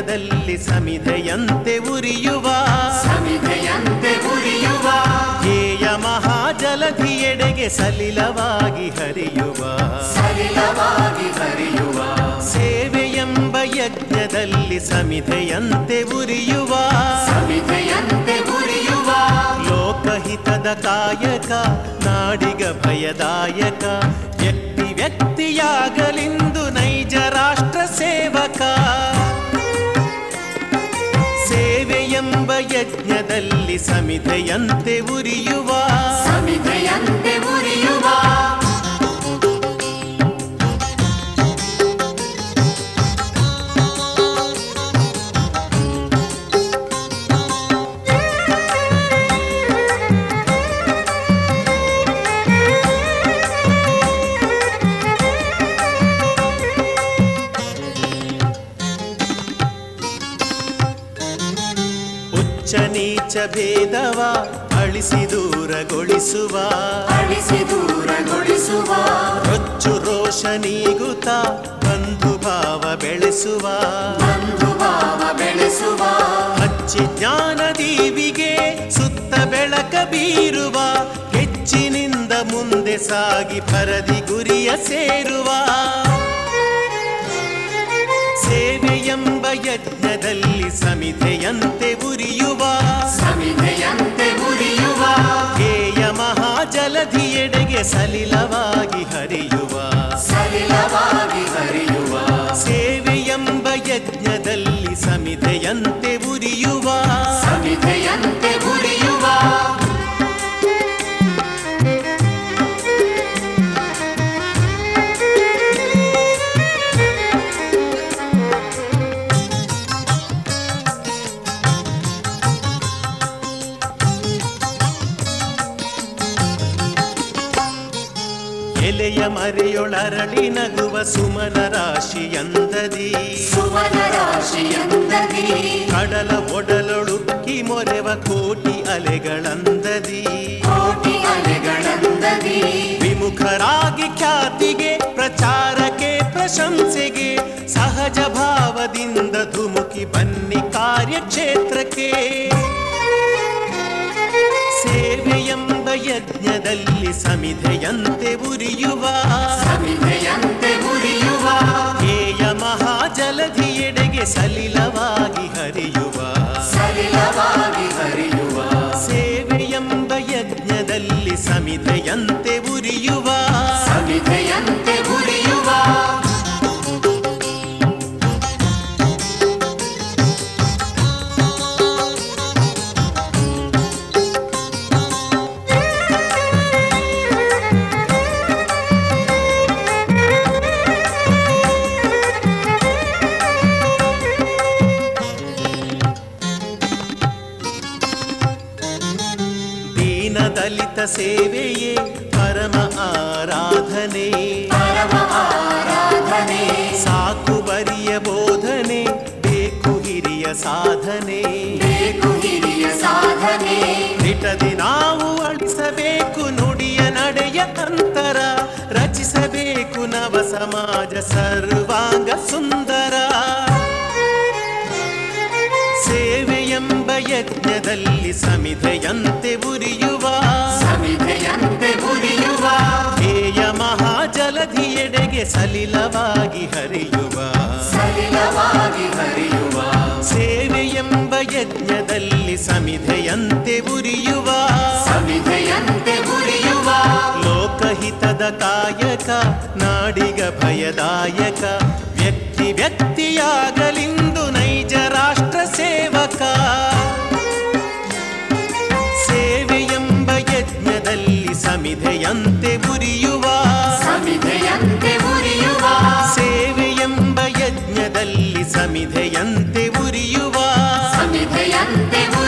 ಯಜ್ಞದಲ್ಲಿ ಸಮಿಧೆಯಂತೆ ಉರಿಯುವ ಸಮಿಧೆಯಂತೆ ಉರಿಯುವ ಧ್ಯೇಯ ಮಹಾಜಲಧಿಯೆಡೆಗೆ ಸಲಿಲವಾಗಿ ಹರಿಯುವ ಸಲಿಲವಾಗಿ ಹರಿಯುವ ಸೇವೆಯೆಂಬ ಯಜ್ಞದಲ್ಲಿ ಸಮಿಧೆಯಂತೆ ಉರಿಯುವ ಸಮಿಧೆಯಂತೆ ಉರಿಯುವ ಲೋಕಹಿತದ ಕಾಯಕ ನಾಡಿಗ ಭಯದಾಯಕ ವ್ಯಕ್ತಿ ವ್ಯಕ್ತಿಯಾಗಲಿಂದು ನೈಜ ರಾಷ್ಟ್ರ ಸೇವಕ ಸೇವೆಯೆಂಬ ಯಜ್ಞದಲ್ಲಿ ಸಮಿಧೆಯಂತೆ ಉರಿಯುವ ಸಮಿಧೆಯಂತೆ ಉರಿಯುವ ಉಚ್ಚ ನೀಚ ಭೇದವ ಅಳಿಸಿ ದೂರಗೊಳಿಸುವ ಅಳಿಸಿ ದೂರಗೊಳಿಸುವ ರೊಚ್ಚು ರೋಷ ನೀಗುತ್ತ ಬಂಧು ಭಾವ ಬೆಳೆಸುವ ಬಂಧು ಭಾವ ಬೆಳೆಸುವ ಹಚ್ಚಿ ಜ್ಞಾನ ದೀವಿಗೆ ಸುತ್ತ ಬೆಳಕ ಬೀರುವ ಹೆಚ್ಚಿನಿಂದ ಮುಂದೆ ಸಾಗಿ ಪರದಿ ಗುರಿಯ ಸೇರುವ ಸೇವೆಯೆಂಬ ಯಜ್ಞದಲ್ಲಿ ಸಮಿಧೆಯಂತೆ ಉರಿಯುವ ಸಮಿಧೆಯಂತೆ ಉರಿಯುವ ಧ್ಯೇಯ ಮಹಾಜಲಧಿಯೆಡೆಗೆ ಸಲಿಲವಾಗಿ ಹರಿಯುವ ಸಲಿಲವಾಗಿ ಹರಿಯುವ ಸೇವೆಯೆಂಬ ಯಜ್ಞದಲ್ಲಿ ಸಮಿಧೆಯಂತೆ ಉರಿಯುವ ಸಮಿಧೆಯಂತೆ ಉರಿಯುವ ಎಲೆಯ ಮರೆಯೊಳರಳಿ ನಗುವ ಸುಮನ ರಾಶಿಯಂದದಿ ಸುವನ ರಾಶಿಯಂದದಿ ಕಡಲ ಒಡಲೊಳುಕ್ಕಿ ಮೊರೆವ ಕೋಟಿ ಅಲೆಗಳಂದದಿ ಕೋಟಿ ಅಲೆಗಳಂದದಿ ವಿಮುಖರಾಗಿ ಖ್ಯಾತಿಗೆ ಪ್ರಚಾರಕ್ಕೆ ಪ್ರಶಂಸೆಗೆ ಸಹಜ ಭಾವದಿಂದ ಧುಮುಕಿ ಬನ್ನಿ ಕಾರ್ಯಕ್ಷೇತ್ರಕ್ಕೆ ಸೇವೆಯೆಂಬ ಯಜ್ಞದಲ್ಲಿ ಸಮಿಧೆಯಂತೆ ಉರಿಯುವ ಸಮಿಧೆಯಂತೆ ಉರಿಯುವ ಧ್ಯೇಯ ಮಹಾಜಲಧಿಯೆಡೆಗೆ ಸಲಿಲವಾಗಿ ಹರಿಯುವ ಸಲಿಲವಾಗಿ ಹರಿಯುವ ಸೇವೆಯೆಂಬ ಯಜ್ಞದಲ್ಲಿ ಸಮಿಧೆಯಂತೆ ಉರಿಯುವ ಸಮಿಧೆಯಂತೆ ಉರಿಯುವ ದೀನ ದಲಿತ ಸೇವೆಯೇ ಪರಮ ಆರಾಧನೆ ಪರಮ ಆರಾಧನೆ ಸಾಕು ಬರಿಯ ಬೋಧನೆ ಬೇಕು ಹಿರಿಯ ಸಾಧನೆ ಬೇಕು ಹಿರಿಯ ಸಾಧನೆ ನಿಟದಿ ನಾವು ಅಳಿಸಬೇಕು ನುಡಿಯ ನಡೆಯ ಅಂತರ ರಚಿಸಬೇಕು ನವ ಸಮಾಜ ಸರ್ವಾಂಗ ಸುಂದರ ಸೇವೆಯೆಂಬ ಯಜ್ಞದಲ್ಲಿ ಸಮಿಧೆಯಂತೆ ಉರಿಯುವ ಸಮಿಧೆಯಂತೆ ಉರಿಯುವ ಧ್ಯೇಯ ಮಹಾಜಲಧಿಯೆಡೆಗೆ ಸಲಿಲವಾಗಿ ಹರಿಯುವ ಸಲಿಲವಾಗಿ ಹರಿಯುವ ಸೇವೆಯೆಂಬ ಯಜ್ಞದಲ್ಲಿ ಸಮಿಧೆಯಂತೆ ಉರಿಯುವ ಸಮಿಧೆಯಂತೆ ಉರಿಯುವ ಲೋಕಹಿತದ ಕಾಯಕ ನಾಡಿಗ ಭಯದಾಯಕ ವ್ಯಕ್ತಿ ವ್ಯಕ್ತಿಯಾಗಲಿಂದು ನೈಜ ರಾಷ್ಟ್ರ ಸೇವಕ ಸೇವೆಯೆಂಬ ಯಜ್ಞದಲ್ಲಿ ಸಮಿಧೆಯಂತೆ ಉರಿಯುವ ಸಮಿಧೆಯಂತೆ ಉರಿಯುವ ಸೇವೆಯೆಂಬ ಯಜ್ಞದಲ್ಲಿ ಸಮಿಧೆಯಂತೆ ಉರಿಯುವ ಸಮಿಧೆಯಂತೆ ಉರಿಯುವ